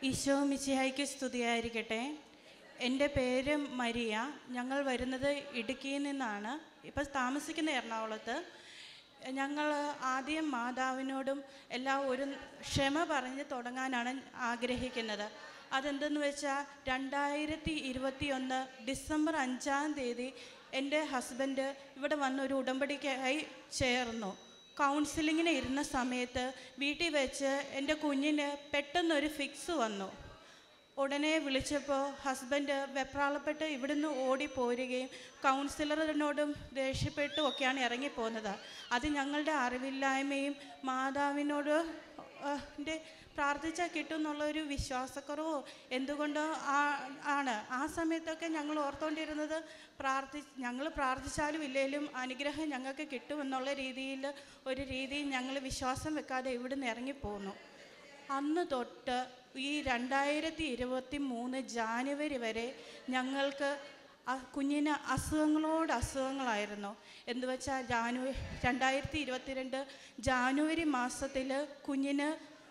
ഈശോ മിശിഹായ്ക്ക് സ്തുതിയായിരിക്കട്ടെ എൻ്റെ പേര് മരിയ ഞങ്ങൾ വരുന്നത് ഇടുക്കിയിൽ നിന്നാണ് ഇപ്പം താമസിക്കുന്ന എറണാകുളത്ത് ഞങ്ങൾ ആദ്യം മാതാവിനോടും എല്ലാം ഒരു ക്ഷമ പറഞ്ഞ് തുടങ്ങാനാണ് ആഗ്രഹിക്കുന്നത് അതെന്തെന്ന് വെച്ചാൽ രണ്ടായിരത്തി ഇരുപത്തി ഒന്ന് ഡിസംബർ അഞ്ചാം തീയതി എൻ്റെ ഹസ്ബൻഡ് ഇവിടെ വന്ന് ഒരു ഉടമ്പടിക്കായി ചേർന്നു കൗൺസിലിങ്ങിന് ഇരുന്ന സമയത്ത് വീട്ടിൽ വെച്ച് എൻ്റെ കുഞ്ഞിന് പെട്ടെന്നൊരു ഫിക്സ് വന്നു ഉടനെ വിളിച്ചപ്പോൾ ഹസ്ബൻഡ് വെപ്രാളപ്പെട്ട് ഇവിടുന്ന് ഓടിപ്പോരുകയും കൗൺസിലറിനോടും ദേഷ്യപ്പെട്ടും ഒക്കെയാണ് ഇറങ്ങിപ്പോകുന്നത് അത് ഞങ്ങളുടെ അറിവില്ലായ്മയും മാതാവിനോട് ആ, ൻ്റെ പ്രാർത്ഥിച്ചാൽ കിട്ടും എന്നുള്ളൊരു വിശ്വാസക്കുറവോ എന്തുകൊണ്ടോ ആ- ആണ് ആ സമയത്തൊക്കെ ഞങ്ങൾ ഓർത്തുകൊണ്ടിരുന്നത് പ്രാർത്ഥി ഞങ്ങൾ പ്രാർത്ഥിച്ചാലും ഇല്ലേലും അനുഗ്രഹം ഞങ്ങൾക്ക് കിട്ടുമെന്നുള്ള രീതിയിൽ ഒരു രീതിയിൽ ഞങ്ങൾ വിശ്വാസം വെക്കാതെ ഇവിടുന്ന് ഇറങ്ങിപ്പോന്നു അന്ന് തൊട്ട് ഈ രണ്ടായിരത്തി ഇരുപത്തി മൂന്ന് ജാനുവരി വരെ ഞങ്ങൾക്ക് ആ കുഞ്ഞിന് അസുഖങ്ങളോട് അസുഖങ്ങളായിരുന്നു എന്ന് വെച്ചാൽ ജാനുവരി രണ്ടായിരത്തി ഇരുപത്തിരണ്ട് ജാനുവരി മാസത്തിൽ കുഞ്ഞിന്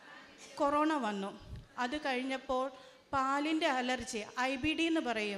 കൊറോണ വന്നു അത് കഴിഞ്ഞപ്പോൾ പാലിൻ്റെ അലർജി ഐ ബി ഡി എന്ന് പറയും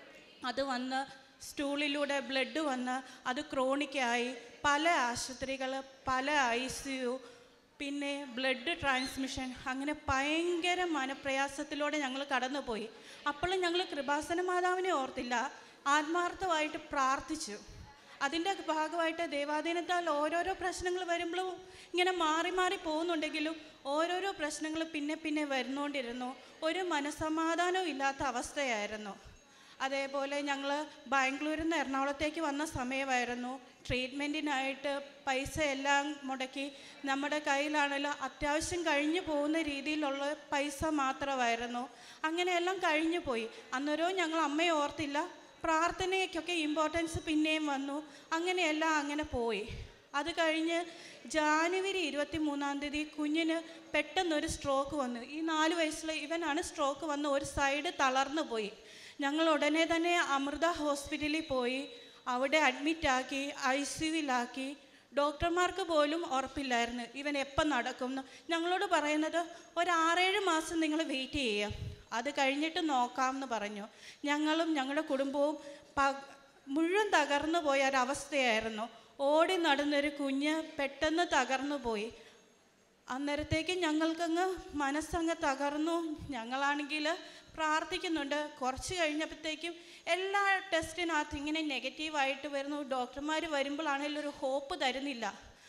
അത് വന്ന് സ്റ്റൂളിലൂടെ ബ്ലഡ് വന്ന് അത് ക്രോണിക്കായി പല ആശുപത്രികൾ പല ഐ സി യു പിന്നെ ബ്ലഡ് ട്രാൻസ്മിഷൻ അങ്ങനെ ഭയങ്കര മനപ്രയാസത്തിലൂടെ ഞങ്ങൾ കടന്നുപോയി അപ്പോഴും ഞങ്ങൾ കൃപാസന മാതാവിനെ ഓർത്തില്ല ആത്മാർത്ഥമായിട്ട് പ്രാർത്ഥിച്ചു അതിൻ്റെ ഭാഗമായിട്ട് ദൈവാധീനത്താൽ ഓരോരോ പ്രശ്നങ്ങൾ വരുമ്പോഴും ഇങ്ങനെ മാറി മാറി പോകുന്നുണ്ടെങ്കിലും ഓരോരോ പ്രശ്നങ്ങൾ പിന്നെ പിന്നെ വരുന്നുകൊണ്ടിരുന്നു ഒരു മനസമാധാനവും ഇല്ലാത്ത അവസ്ഥയായിരുന്നു അതേപോലെ ഞങ്ങൾ ബാംഗ്ലൂരിൽ നിന്ന് എറണാകുളത്തേക്ക് വന്ന സമയമായിരുന്നു ട്രീറ്റ്മെൻറ്റിനായിട്ട് പൈസ എല്ലാം മുടക്കി നമ്മുടെ കയ്യിലാണെങ്കിലും അത്യാവശ്യം കഴിഞ്ഞു പോകുന്ന രീതിയിലുള്ള പൈസ മാത്രമായിരുന്നു അങ്ങനെയെല്ലാം കഴിഞ്ഞു പോയി അന്നേരവും ഞങ്ങൾ അമ്മയെ ഓർത്തില്ല പ്രാർത്ഥനയ്ക്കൊക്കെ ഇമ്പോർട്ടൻസ് പിന്നെയും വന്നു അങ്ങനെയെല്ലാം അങ്ങനെ പോയി അത് കഴിഞ്ഞ് ജാനുവരി ഇരുപത്തി മൂന്നാം തീയതി കുഞ്ഞിന് പെട്ടെന്നൊരു സ്ട്രോക്ക് വന്നു ഈ നാല് വയസ്സിലെ ഇവനാണ് സ്ട്രോക്ക് വന്ന് ഒരു സൈഡ് തളർന്നു പോയി ഞങ്ങൾ ഉടനെ തന്നെ അമൃത ഹോസ്പിറ്റലിൽ പോയി അവിടെ അഡ്മിറ്റാക്കി ഐ സിയുലാക്കി ഡോക്ടർമാർക്ക് പോലും ഉറപ്പില്ലായിരുന്നു ഇവൻ എപ്പം നടക്കുമെന്ന് ഞങ്ങളോട് പറയുന്നത് ഒരു ആറേഴ് മാസം നിങ്ങൾ വെയിറ്റ് ചെയ്യുക അത് കഴിഞ്ഞിട്ട് നോക്കാമെന്ന് പറഞ്ഞു ഞങ്ങളും ഞങ്ങളുടെ കുടുംബവും പ മുഴുവൻ തകർന്നു പോയ ഒരവസ്ഥയായിരുന്നു ഓടി നടന്നൊരു കുഞ്ഞ് പെട്ടെന്ന് തകർന്നു പോയി അന്നേരത്തേക്ക് ഞങ്ങൾക്കങ്ങ് മനസ്സങ്ങ് തകർന്നു ഞങ്ങളാണെങ്കിൽ പ്രാർത്ഥിക്കുന്നുണ്ട് കുറച്ച് കഴിഞ്ഞപ്പോഴത്തേക്കും എല്ലാ ടെസ്റ്റിനകത്ത് ഇങ്ങനെ നെഗറ്റീവായിട്ട് വരുന്നു ഡോക്ടർമാർ വരുമ്പോഴാണെങ്കിലും ഒരു ഹോപ്പ് തരുന്നില്ല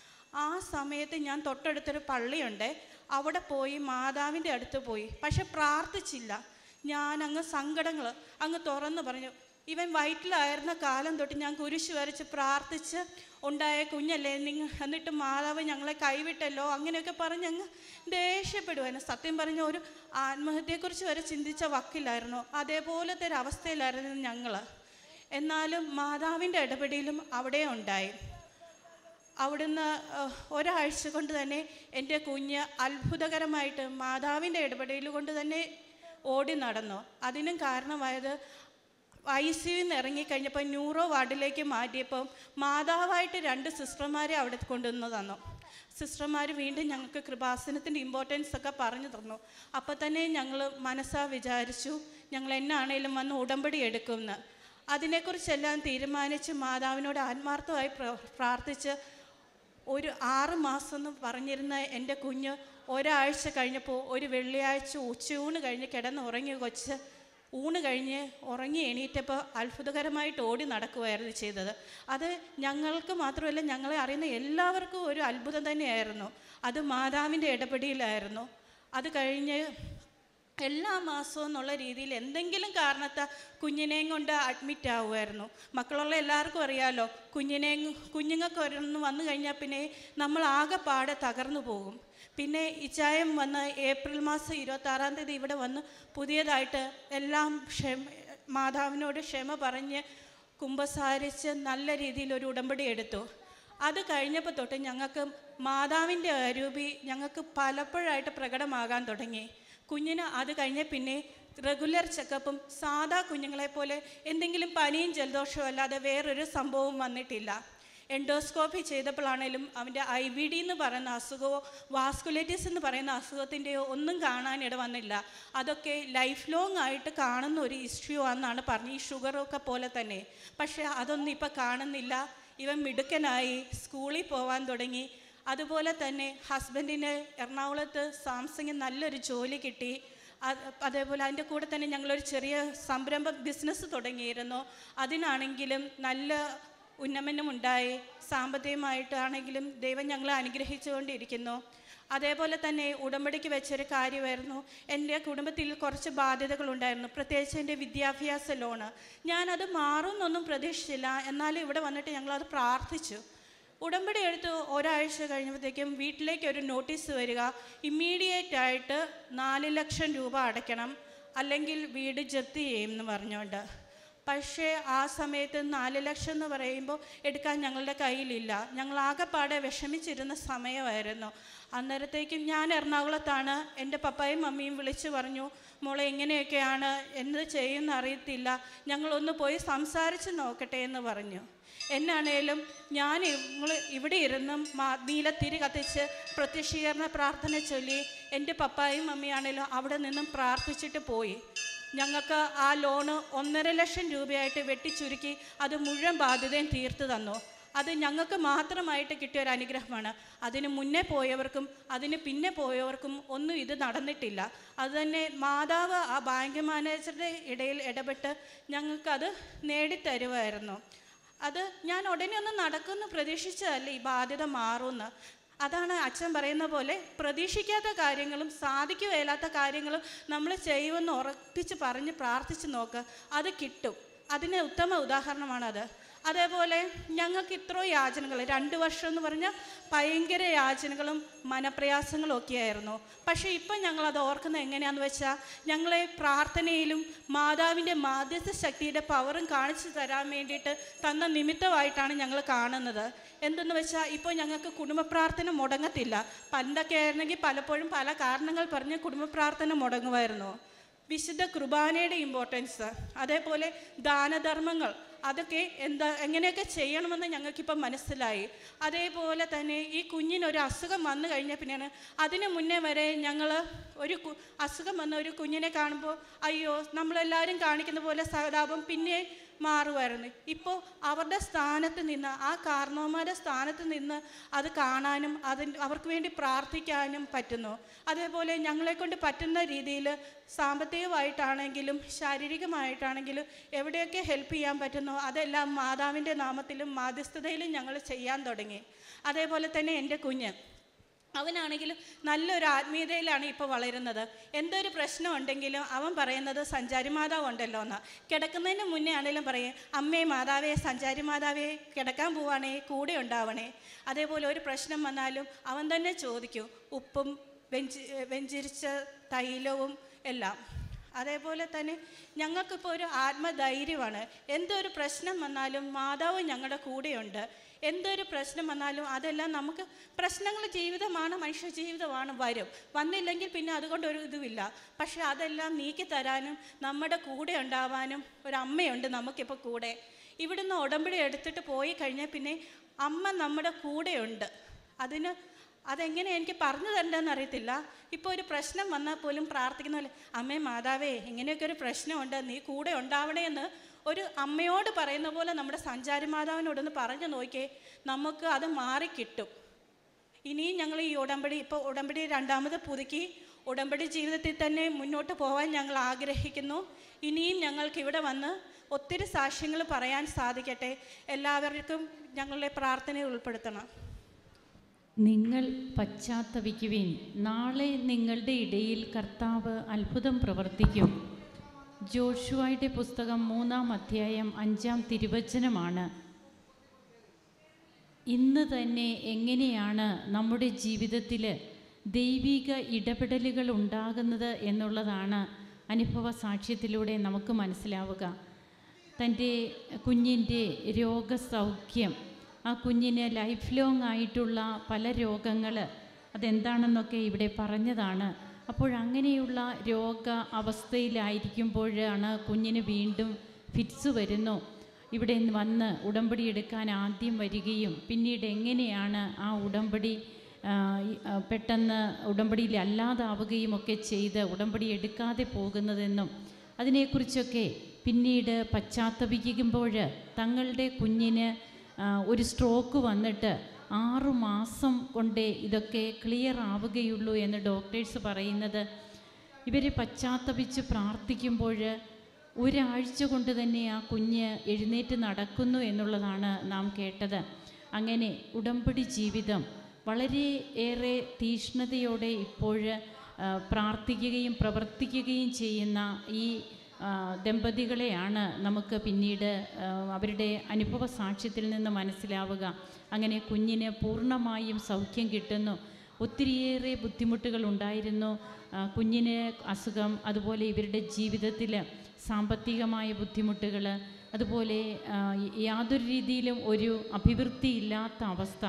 ആ സമയത്ത് ഞാൻ തൊട്ടടുത്തൊരു പള്ളിയുണ്ട് അവിടെ പോയി മാതാവിൻ്റെ അടുത്ത് പോയി പക്ഷെ പ്രാർത്ഥിച്ചില്ല ഞാൻ അങ്ങ് സങ്കടങ്ങൾ അങ്ങ് തുറന്ന് പറഞ്ഞു ഇവൻ വയറ്റിലായിരുന്ന കാലം തൊട്ട് ഞാൻ കുരിശ് വരച്ച് പ്രാർത്ഥിച്ച് ഉണ്ടായ കുഞ്ഞല്ലേ നിങ്ങൾ എന്നിട്ട് മാതാവ് ഞങ്ങളെ കൈവിട്ടല്ലോ അങ്ങനെയൊക്കെ പറഞ്ഞ് അങ്ങ് ദേഷ്യപ്പെടുവായിരുന്നു സത്യം പറഞ്ഞ ഒരു ആത്മഹത്യയെക്കുറിച്ച് വരെ ചിന്തിച്ച വക്കിലായിരുന്നു അതേപോലത്തെ ഒരു അവസ്ഥയിലായിരുന്നു ഞങ്ങൾ എന്നാലും മാതാവിൻ്റെ ഇടപെടലും അവിടെ ഉണ്ടായി അവിടുന്ന് ഏഹ്, ഒരാഴ്ച കൊണ്ട് തന്നെ എൻ്റെ കുഞ്ഞ് അത്ഭുതകരമായിട്ട് മാതാവിൻ്റെ ഇടപെടൽ കൊണ്ട് തന്നെ ഓടി നടന്നു അതിനും കാരണമായത് ഐ സിയിൽ നിന്ന് ഇറങ്ങിക്കഴിഞ്ഞപ്പോൾ ന്യൂറോ വാർഡിലേക്ക് മാറ്റിയപ്പം മാതാവായിട്ട് രണ്ട് സിസ്റ്റർമാരെ അവിടെ കൊണ്ടുവന്ന് തന്നു സിസ്റ്റർമാർ വീണ്ടും ഞങ്ങൾക്ക് കൃപാസനത്തിൻ്റെ ഇമ്പോർട്ടൻസ് ഒക്കെ പറഞ്ഞു തന്നു അപ്പോൾ തന്നെ ഞങ്ങൾ മനസ്സാ വിചാരിച്ചു ഞങ്ങൾ എന്നാണേലും വന്ന് ഉടമ്പടി എടുക്കുമെന്ന് അതിനെക്കുറിച്ചെല്ലാം തീരുമാനിച്ച് മാതാവിനോട് ആത്മാർത്ഥമായി പ്ര- പ്രാർത്ഥിച്ച് ഒരു ആറ് മാസം എന്ന് പറഞ്ഞിരുന്ന എൻ്റെ കുഞ്ഞ് ഒരാഴ്ച കഴിഞ്ഞപ്പോൾ ഒരു വെള്ളിയാഴ്ച ഉച്ചയൂണ് കഴിഞ്ഞ് കിടന്ന് ഉറങ്ങിയ കൊച്ച് ഊണ് കഴിഞ്ഞ് ഉറങ്ങി എണീറ്റപ്പോൾ അത്ഭുതകരമായിട്ട് ഓടി നടക്കുമായിരുന്നു ചെയ്തത് അത് ഞങ്ങൾക്ക് മാത്രമല്ല ഞങ്ങളെ അറിയുന്ന എല്ലാവർക്കും ഒരു അത്ഭുതം തന്നെയായിരുന്നു അത് മാതാവിൻ്റെ ഇടപെടലായിരുന്നു അത് കഴിഞ്ഞ് എല്ലാ മാസവും എന്നുള്ള രീതിയിൽ എന്തെങ്കിലും കാരണത്താൽ കുഞ്ഞിനെയും കൊണ്ട് അഡ്മിറ്റ് ആവുമായിരുന്നു മക്കളുള്ള എല്ലാവർക്കും അറിയാമല്ലോ കുഞ്ഞിനെയും കുഞ്ഞുങ്ങൾക്ക് ഒരെണ്ണം വന്നു കഴിഞ്ഞാൽ പിന്നെ നമ്മൾ ആകെ പാടെ തകർന്നു പോകും പിന്നെ ഇച്ചായം വന്ന് ഏപ്രിൽ മാസം ഇരുപത്താറാം തീയതി ഇവിടെ വന്ന് പുതിയതായിട്ട് എല്ലാം ക്ഷമ മാതാവിനോട് ക്ഷമ പറഞ്ഞ് കുമ്പസാരിച്ച് നല്ല രീതിയിൽ ഒരു ഉടമ്പടി എടുത്തു അത് കഴിഞ്ഞപ്പോൾ തൊട്ട് ഞങ്ങൾക്ക് മാതാവിൻ്റെ അരൂപി ഞങ്ങൾക്ക് പലപ്പോഴായിട്ട് പ്രകടമാകാൻ തുടങ്ങി കുഞ്ഞിന് അത് കഴിഞ്ഞ പിന്നെ റെഗുലർ ചെക്കപ്പും സാധാ കുഞ്ഞുങ്ങളെ പോലെ എന്തെങ്കിലും പനിയും ജലദോഷവും അല്ലാതെ വേറൊരു സംഭവവും വന്നിട്ടില്ല എൻഡോസ്കോപ്പി ചെയ്തപ്പോഴാണേലും അവൻ്റെ ഐ ബി ഡി എന്ന് പറയുന്ന അസുഖമോ വാസ്കുലൈറ്റിസ് എന്ന് പറയുന്ന അസുഖത്തിൻ്റെയോ ഒന്നും കാണാനിട വന്നില്ല അതൊക്കെ ലൈഫ് ലോങ് ആയിട്ട് കാണുന്ന ഒരു ഇഷ്യൂ ആണെന്നാണ് പറഞ്ഞത് ഈ ഷുഗറൊക്കെ പോലെ തന്നെ പക്ഷേ അതൊന്നും ഇപ്പം കാണുന്നില്ല ഇവൻ മിടുക്കനായി സ്കൂളിൽ പോകാൻ തുടങ്ങി അതുപോലെ തന്നെ ഹസ്ബൻഡിന് എറണാകുളത്ത് സാംസങ്ങിൽ നല്ലൊരു ജോലി കിട്ടി അത് അതേപോലെ അതിൻ്റെ കൂടെ തന്നെ ഞങ്ങളൊരു ചെറിയ സംരംഭം ബിസിനസ് തുടങ്ങിയിരുന്നു അതിനാണെങ്കിലും നല്ല ഉന്നമനമുണ്ടായി സാമ്പത്തികമായിട്ടാണെങ്കിലും ദൈവം ഞങ്ങളെ അനുഗ്രഹിച്ചുകൊണ്ടിരിക്കുന്നു അതേപോലെ തന്നെ ഉടമ്പടിക്ക് വെച്ചൊരു കാര്യമായിരുന്നു എൻ്റെ കുടുംബത്തിൽ കുറച്ച് ബാധ്യതകളുണ്ടായിരുന്നു പ്രത്യേകിച്ച് എൻ്റെ വിദ്യാഭ്യാസ ലോണ് ഞാനത് മാറുമെന്നൊന്നും പ്രതീക്ഷിച്ചില്ല എന്നാലും ഇവിടെ വന്നിട്ട് ഞങ്ങളത് പ്രാർത്ഥിച്ചു ഉടമ്പടി എടുത്ത് ഒരാഴ്ച കഴിഞ്ഞപ്പോഴത്തേക്കും വീട്ടിലേക്ക് ഒരു നോട്ടീസ് വരിക ഇമ്മീഡിയറ്റ് ആയിട്ട് നാല് ലക്ഷം രൂപ അടയ്ക്കണം അല്ലെങ്കിൽ വീട് ജപ്തി ചെയ്യും എന്ന് പറഞ്ഞുകൊണ്ട് പക്ഷേ ആ സമയത്ത് നാല് ലക്ഷം എന്ന് പറയുമ്പോൾ എടുക്കാൻ ഞങ്ങളുടെ കയ്യിലില്ല ഞങ്ങൾ ആകെപ്പാടെ വിഷമിച്ചിരുന്ന സമയമായിരുന്നു അന്നേരത്തേക്കും ഞാൻ എറണാകുളത്താണ് എൻ്റെ പപ്പായും മമ്മിയും വിളിച്ചു പറഞ്ഞു മോളെ ഇങ്ങനെയൊക്കെയാണ് എന്ത് ചെയ്യുമെന്ന് അറിയത്തില്ല ഞങ്ങളൊന്ന് പോയി സംസാരിച്ച് നോക്കട്ടെ എന്ന് പറഞ്ഞു എന്നാണേലും ഞാൻ നിങ്ങൾ ഇവിടെ ഇരുന്ന് മാ നീലത്തിരി കത്തിച്ച് പ്രത്യക്ഷീകരണ പ്രാർത്ഥന ചൊല്ലി എൻ്റെ പപ്പായും മമ്മിയാണേലും അവിടെ നിന്നും പ്രാർത്ഥിച്ചിട്ട് പോയി ഞങ്ങൾക്ക് ആ ലോണ് ഒന്നര ലക്ഷം രൂപയായിട്ട് വെട്ടിച്ചുരുക്കി അത് മുഴുവൻ ബാധ്യതയും തീർത്തു തന്നു അത് ഞങ്ങൾക്ക് മാത്രമായിട്ട് കിട്ടിയ ഒരു അനുഗ്രഹമാണ് അതിന് മുന്നേ പോയവർക്കും അതിന് പിന്നെ പോയവർക്കും ഒന്നും ഇത് നടന്നിട്ടില്ല അതുതന്നെ മാതാവ് ആ ബാങ്ക് മാനേജറുടെ ഇടയിൽ ഇടപെട്ട് ഞങ്ങൾക്കത് നേടിത്തരുമായിരുന്നു അത് ഞാൻ ഉടനെ ഒന്നും നടക്കുമെന്ന് പ്രതീക്ഷിച്ചതല്ല ഈ ബാധ്യത മാറുമെന്ന് അതാണ് അച്ഛൻ പറയുന്ന പോലെ പ്രതീക്ഷിക്കാത്ത കാര്യങ്ങളും സാധിക്കുകയില്ലാത്ത കാര്യങ്ങളും നമ്മൾ ചെയ്യുമെന്ന് ഉറപ്പിച്ച് പറഞ്ഞ് പ്രാർത്ഥിച്ച് നോക്ക് അത് കിട്ടും അതിന് ഉത്തമ ഉദാഹരണമാണത് അതേപോലെ ഞങ്ങൾക്ക് ഇത്രയോ യാചനകൾ രണ്ട് വർഷം എന്ന് പറഞ്ഞാൽ ഭയങ്കര യാചനകളും മനപ്രയാസങ്ങളും ഒക്കെയായിരുന്നു പക്ഷേ ഇപ്പം ഞങ്ങളത് ഓർക്കുന്നത് എങ്ങനെയാണെന്ന് വെച്ചാൽ ഞങ്ങളെ പ്രാർത്ഥനയിലും മാതാവിൻ്റെ മാധ്യസ്ഥ ശക്തിയുടെ പവറും കാണിച്ചു തരാൻ വേണ്ടിയിട്ട് തന്ന നിമിത്തമായിട്ടാണ് ഞങ്ങൾ കാണുന്നത് എന്തെന്ന് വെച്ചാൽ ഇപ്പോൾ ഞങ്ങൾക്ക് കുടുംബ പ്രാർത്ഥന മുടങ്ങത്തില്ല പണ്ടൊക്കെ ആയിരുന്നെങ്കിൽ പലപ്പോഴും പല കാരണങ്ങൾ പറഞ്ഞ് കുടുംബ പ്രാർത്ഥന മുടങ്ങുമായിരുന്നു വിശുദ്ധ കുർബാനയുടെ ഇമ്പോർട്ടൻസ് അതേപോലെ ദാനധർമ്മങ്ങൾ അതൊക്കെ എന്താ എങ്ങനെയൊക്കെ ചെയ്യണമെന്ന് ഞങ്ങൾക്കിപ്പം മനസ്സിലായി അതേപോലെ തന്നെ ഈ കുഞ്ഞിനൊരു അസുഖം വന്നു കഴിഞ്ഞാൽ പിന്നെയാണ് അതിന് മുന്നേ വരെ ഞങ്ങൾ ഒരു കു അസുഖം വന്ന ഒരു കുഞ്ഞിനെ കാണുമ്പോൾ അയ്യോ നമ്മളെല്ലാവരും കാണിക്കുന്ന പോലെ സഹതാപം പിന്നെ മാറുമായിരുന്നു ഇപ്പോൾ അവരുടെ സ്ഥാനത്ത് നിന്ന് ആ കാരണവന്മാരുടെ സ്ഥാനത്ത് നിന്ന് അത് കാണാനും അതിന് അവർക്ക് വേണ്ടി പ്രാർത്ഥിക്കാനും പറ്റുന്നു അതേപോലെ ഞങ്ങളെക്കൊണ്ട് പറ്റുന്ന രീതിയിൽ സാമ്പത്തികമായിട്ടാണെങ്കിലും ശാരീരികമായിട്ടാണെങ്കിലും എവിടെയൊക്കെ ഹെൽപ്പ് ചെയ്യാൻ പറ്റുന്നോ അതെല്ലാം മാതാവിൻ്റെ നാമത്തിലും മാധ്യസ്ഥതയിലും ഞങ്ങൾ ചെയ്യാൻ തുടങ്ങി അതേപോലെ തന്നെ എൻ്റെ കുഞ്ഞ് അവനാണെങ്കിലും നല്ലൊരു ആത്മീയതയിലാണ് ഇപ്പോൾ വളരുന്നത് എന്തൊരു പ്രശ്നം ഉണ്ടെങ്കിലും അവൻ പറയുന്നത് സഞ്ചാരി മാതാവ് ഉണ്ടല്ലോ എന്ന് കിടക്കുന്നതിന് മുന്നേ ആണെങ്കിലും പറയും അമ്മേ മാതാവേ സഞ്ചാരി മാതാവേ കിടക്കാൻ പോവാണേ കൂടെ ഉണ്ടാവണേ അതേപോലെ ഒരു പ്രശ്നം വന്നാലും അവൻ തന്നെ ചോദിക്കും ഉപ്പും വെഞ്ചി വെഞ്ചിരിച്ച തൈലവും എല്ലാം അതേപോലെ തന്നെ ഞങ്ങൾക്കിപ്പോൾ ഒരു ആത്മധൈര്യമാണ് എന്തൊരു പ്രശ്നം വന്നാലും മാതാവ് ഞങ്ങളുടെ കൂടെയുണ്ട് എന്തൊരു പ്രശ്നം വന്നാലും അതെല്ലാം നമുക്ക് പ്രശ്നങ്ങൾ ജീവിതമാണ് മനുഷ്യ ജീവിതമാണ് വരും വന്നില്ലെങ്കിൽ പിന്നെ അതുകൊണ്ട് ഒരു ഇതുമില്ല പക്ഷെ അതെല്ലാം നീക്കി തരാനും നമ്മുടെ കൂടെ ഉണ്ടാവാനും ഒരു അമ്മയുണ്ട് നമുക്കിപ്പോൾ കൂടെ ഇവിടുന്ന് ഉടമ്പടി എടുത്തിട്ട് പോയി കഴിഞ്ഞാൽ പിന്നെ അമ്മ നമ്മുടെ കൂടെയുണ്ട് അതിന് അതെങ്ങനെ എനിക്ക് പറഞ്ഞു തരണ്ടെന്ന് അറിയത്തില്ല ഇപ്പോൾ ഒരു പ്രശ്നം വന്നാൽ പോലും പ്രാർത്ഥിക്കുന്ന പോലെ അമ്മേ മാതാവേ ഇങ്ങനെയൊക്കെ ഒരു പ്രശ്നമുണ്ട് നീ കൂടെ ഉണ്ടാവണേ എന്ന് ഒരു അമ്മയോട് പറയുന്ന പോലെ നമ്മുടെ സഞ്ചാരി മാതാവിനോടൊന്ന് പറഞ്ഞു നോക്കിയേ നമുക്ക് അത് മാറിക്കിട്ടും ഇനിയും ഞങ്ങൾ ഈ ഉടമ്പടി ഇപ്പോൾ ഉടമ്പടി രണ്ടാമത് പുതുക്കി ഉടമ്പടി ജീവിതത്തിൽ തന്നെ മുന്നോട്ട് പോകാൻ ഞങ്ങൾ ആഗ്രഹിക്കുന്നു ഇനിയും ഞങ്ങൾക്ക് ഇവിടെ വന്ന് ഒത്തിരി സാക്ഷ്യങ്ങൾ പറയാൻ സാധിക്കട്ടെ എല്ലാവർക്കും ഞങ്ങളുടെ പ്രാർത്ഥനയിൽ ഉൾപ്പെടുത്തണം നിങ്ങൾ പശ്ചാത്തപിക്കുവിൻ നാളെ നിങ്ങളുടെ ഇടയിൽ കർത്താവ് അത്ഭുതം പ്രവർത്തിക്കും ജോഷുവയുടെ പുസ്തകം മൂന്നാം അധ്യായം അഞ്ചാം തിരുവചനമാണ് ഇന്ന് തന്നെ എങ്ങനെയാണ് നമ്മുടെ ജീവിതത്തിൽ ദൈവിക ഇടപെടലുകൾ ഉണ്ടാകുന്നത് എന്നുള്ളതാണ് അനുഭവ സാക്ഷ്യത്തിലൂടെ നമുക്ക് മനസ്സിലാവുക തൻ്റെ കുഞ്ഞിൻ്റെ രോഗസൗഖ്യം ആ കുഞ്ഞിന് ലൈഫ് ലോങ് ആയിട്ടുള്ള പല രോഗങ്ങൾ അതെന്താണെന്നൊക്കെ ഇവിടെ പറഞ്ഞതാണ് അപ്പോൾ അങ്ങനെയുള്ള രോഗ അവസ്ഥയിലായിരിക്കുമ്പോഴാണ് കുഞ്ഞിന് വീണ്ടും ഫിറ്റ്സ് വരുന്നു ഇവിടെ നിന്ന് വന്ന് ഉടമ്പടി എടുക്കാൻ ആദ്യം വരികയും പിന്നീട് എങ്ങനെയാണ് ആ ഉടമ്പടി ആ, ഈ, ആ, പെട്ടെന്ന് ഉടമ്പടിയിൽ അല്ലാതാവുകയും ഒക്കെ ചെയ്ത് ഉടമ്പടി എടുക്കാതെ പോകുന്നതെന്നും അതിനെക്കുറിച്ചൊക്കെ പിന്നീട് പശ്ചാത്തപിക്കുമ്പോൾ തങ്ങളുടെ കുഞ്ഞിന് ആ, ഒരു സ്ട്രോക്ക് വന്നിട്ട് ആറു മാസം കൊണ്ടേ ഇതൊക്കെ ക്ലിയർ ആവുകയുള്ളൂ എന്ന് ഡോക്ടേഴ്സ് പറയുന്നത് ഇവർ പശ്ചാത്തപിച്ച് പ്രാർത്ഥിക്കുമ്പോൾ ഒരാഴ്ച കൊണ്ട് തന്നെ ആ കുഞ്ഞ് എഴുന്നേറ്റ് നടക്കുന്നു എന്നുള്ളതാണ് നാം കേട്ടത് അങ്ങനെ ഉടമ്പടി ജീവിതം വളരെ ഏറെ തീഷ്ണതയോടെ ഇപ്പോൾ ആ, പ്രാർത്ഥിക്കുകയും പ്രവർത്തിക്കുകയും ചെയ്യുന്ന ഈ ആ, ദമ്പതികളെയാണ് നമുക്ക് പിന്നീട് ആ, അവരുടെ അനുഭവ സാക്ഷ്യത്തിൽ നിന്ന് മനസ്സിലാവുക അങ്ങനെ കുഞ്ഞിന് പൂർണ്ണമായും സൗഖ്യം കിട്ടുന്നു ഒത്തിരിയേറെ ബുദ്ധിമുട്ടുകൾ ഉണ്ടായിരുന്നു ആ, കുഞ്ഞിന് അസുഖം അതുപോലെ ഇവരുടെ ജീവിതത്തിൽ സാമ്പത്തികമായ ബുദ്ധിമുട്ടുകൾ അതുപോലെ ആ, യാതൊരു രീതിയിലും ഒരു അഭിവൃദ്ധി ഇല്ലാത്ത അവസ്ഥ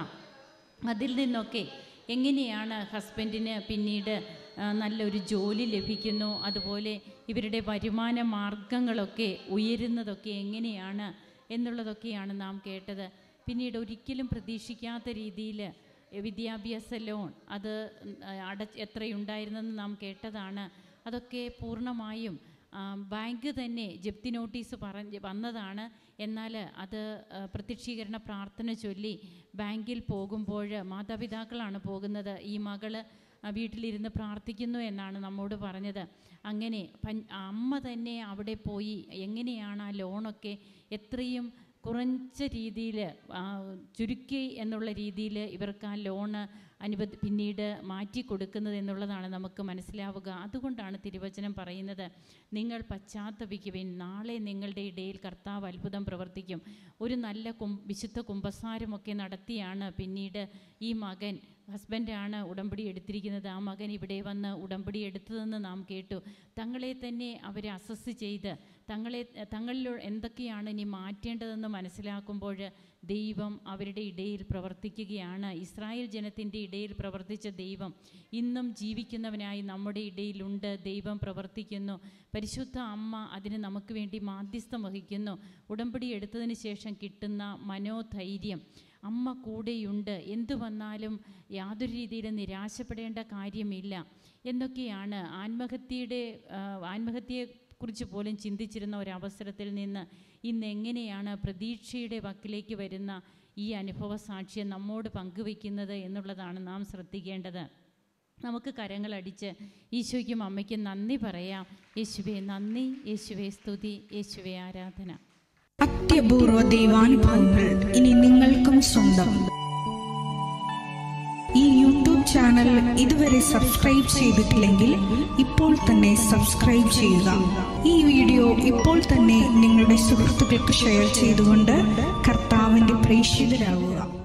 അതിൽ നിന്നൊക്കെ എങ്ങനെയാണ് ഹസ്ബൻഡിന് പിന്നീട് ആ, നല്ലൊരു ജോലി ലഭിക്കുന്നു അതുപോലെ ഇവരുടെ വരുമാന മാർഗങ്ങളൊക്കെ ഉയരുന്നതൊക്കെ എങ്ങനെയാണ് എന്നുള്ളതൊക്കെയാണ് നാം കേട്ടത് പിന്നീട് ഒരിക്കലും പ്രതീക്ഷിക്കാത്ത രീതിയിൽ വിദ്യാഭ്യാസ ലോൺ അത് അട എത്രയുണ്ടായിരുന്നെന്ന് നാം കേട്ടതാണ് അതൊക്കെ പൂർണ്ണമായും ആ, ബാങ്ക് തന്നെ ജപ്തി നോട്ടീസ് പറഞ്ഞ് വന്നതാണ് എന്നാൽ അത് ആ, പ്രത്യക്ഷീകരണ പ്രാർത്ഥന ചൊല്ലി ബാങ്കിൽ പോകുമ്പോൾ മാതാപിതാക്കളാണ് പോകുന്നത് ഈ മകള് ആ, വീട്ടിലിരുന്ന് പ്രാർത്ഥിക്കുന്നു എന്നാണ് നമ്മോട് പറഞ്ഞത് അങ്ങനെ പൻ- അമ്മ തന്നെ അവിടെ പോയി എങ്ങനെയാണ് ആ ലോണൊക്കെ എത്രയും കുറഞ്ഞ രീതിയിൽ ചുരുക്കി എന്നുള്ള രീതിയിൽ ഇവർക്ക് ആ ലോണ് അനുവദി പിന്നീട് മാറ്റി കൊടുക്കുന്നത് എന്നുള്ളതാണ് നമുക്ക് മനസ്സിലാവുക അതുകൊണ്ടാണ് തിരുവചനം പറയുന്നത് നിങ്ങൾ പശ്ചാത്തപിക്കുവിൻ നാളെ നിങ്ങളുടെ ഇടയിൽ കർത്താവ് അത്ഭുതം പ്രവർത്തിക്കും ഒരു നല്ല കും വിശുദ്ധ കുംഭസാരമൊക്കെ നടത്തിയാണ് പിന്നീട് ഈ മകൻ ഹസ്ബൻഡാണ് ഉടമ്പടി എടുത്തിരിക്കുന്നത് ആ മകൻ ഇവിടെ വന്ന് ഉടമ്പടി എടുത്തതെന്ന് നാം കേട്ടു തങ്ങളെ തന്നെ അവരെ അസസ് ചെയ്ത് തങ്ങളെ തങ്ങളിൽ എന്തൊക്കെയാണ് ഇനി മാറ്റേണ്ടതെന്ന് മനസ്സിലാക്കുമ്പോൾ ദൈവം അവരുടെ ഇടയിൽ പ്രവർത്തിക്കുകയാണ് ഇസ്രായേൽ ജനത്തിൻ്റെ ഇടയിൽ പ്രവർത്തിച്ച ദൈവം ഇന്നും ജീവിക്കുന്നവനായി നമ്മുടെ ഇടയിലുണ്ട് ദൈവം പ്രവർത്തിക്കുന്നു പരിശുദ്ധ അമ്മ അതിന് നമുക്ക് വേണ്ടി മാധ്യസ്ഥം വഹിക്കുന്നു ഉടമ്പടി എടുത്തതിന് ശേഷം കിട്ടുന്ന മനോധൈര്യം അമ്മ കൂടെയുണ്ട് എന്തു വന്നാലും യാതൊരു രീതിയിലും നിരാശപ്പെടേണ്ട കാര്യമില്ല എന്നൊക്കെയാണ് ആത്മഹത്യയുടെ ആ, ആത്മഹത്യയെക്കുറിച്ച് പോലും ചിന്തിച്ചിരുന്ന ഒരവസരത്തിൽ നിന്ന് ഇന്ന് എങ്ങനെയാണ് പ്രതീക്ഷയുടെ വക്കിലേക്ക് വരുന്ന ഈ അനുഭവ സാക്ഷ്യം നമ്മോട് പങ്കുവെക്കുന്നത് എന്നുള്ളതാണ് നാം ശ്രദ്ധിക്കേണ്ടത് നമുക്ക് കരങ്ങളടിച്ച് ഈശോയ്ക്കും അമ്മയ്ക്കും നന്ദി പറയാം യേശുവെ നന്ദി യേശുവെ സ്തുതി യേശുവെ ആരാധന അത്യപൂർവ ദൈവാനുഭവങ്ങൾ ഇനി നിങ്ങൾക്കും സ്വന്തം ഈ യൂട്യൂബ് ചാനൽ ഇതുവരെ സബ്സ്ക്രൈബ് ചെയ്തിട്ടില്ലെങ്കിൽ ഇപ്പോൾ തന്നെ സബ്സ്ക്രൈബ് ചെയ്യുക ഈ വീഡിയോ ഇപ്പോൾ തന്നെ നിങ്ങളുടെ സുഹൃത്തുക്കൾക്ക് ഷെയർ ചെയ്തുകൊണ്ട് കർത്താവിന്റെ പ്രേക്ഷിതരാകുക